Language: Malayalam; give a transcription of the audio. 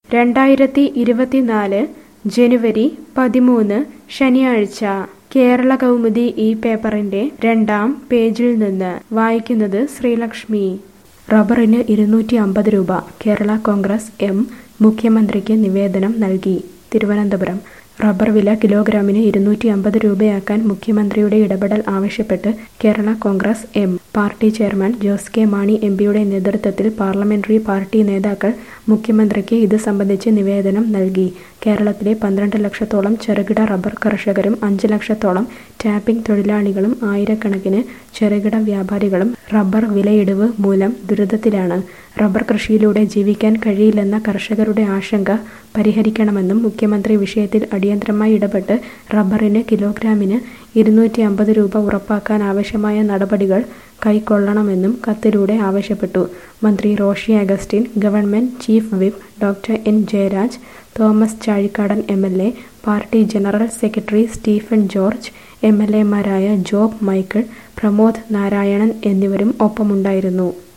രണ്ടായിരത്തി ഇരുപത്തിനാല് ജനുവരി പതിമൂന്ന് ശനിയാഴ്ച കേരള കൗമുദി ഈ പേപ്പറിന്റെ രണ്ടാം പേജിൽ നിന്ന് വായിക്കുന്നത് ശ്രീലക്ഷ്മി റബ്ബറിന് ഇരുന്നൂറ്റി അമ്പത് രൂപ കേരള കോൺഗ്രസ് എം മുഖ്യമന്ത്രിക്ക് നിവേദനം നൽകി തിരുവനന്തപുരം റബ്ബർ വില കിലോഗ്രാമിന് ഇരുന്നൂറ്റി അമ്പത് രൂപയാക്കാൻ മുഖ്യമന്ത്രിയുടെ ഇടപെടൽ ആവശ്യപ്പെട്ട് Kerala Congress M party chairman Jose K Mani M പിയുടെ നേതൃത്വത്തിൽ പാർലമെന്ററി പാർട്ടി നേതാക്കൾ മുഖ്യമന്ത്രിക്ക് ഇത് സംബന്ധിച്ച് നിവേദനം നൽകി കേരളത്തിലെ പന്ത്രണ്ട് ലക്ഷത്തോളം ചെറുകിട റബ്ബർ കർഷകരും അഞ്ച് ലക്ഷത്തോളം ടാപ്പിംഗ് തൊഴിലാളികളും ആയിരക്കണക്കിന് ചെറുകിട വ്യാപാരികളും റബ്ബർ വിലയിടിവ് മൂലം ദുരിതത്തിലാണ് റബ്ബർ കൃഷിയിലൂടെ ജീവിക്കാൻ കഴിയില്ലെന്ന കർഷകരുടെ ആശങ്ക പരിഹരിക്കണമെന്നും മുഖ്യമന്ത്രി വിഷയത്തിൽ അടിയന്തരമായി ഇടപെട്ട് റബ്ബറിന് കിലോഗ്രാമിന് ഇരുന്നൂറ്റി അമ്പത് രൂപ ഉറപ്പാക്കാൻ ആവശ്യമായ നടപടികൾ കൈക്കൊള്ളണമെന്നും കത്തിലൂടെ ആവശ്യപ്പെട്ടു മന്ത്രി Roshi Augustine government chief whip doctor N Jayaraj Thomas Chazhikadan M L A party general secretary Stephen George M L എമാരായ ജോബ് മൈക്കിൾ പ്രമോദ് നാരായണൻ എന്നിവരും ഒപ്പമുണ്ടായിരുന്നു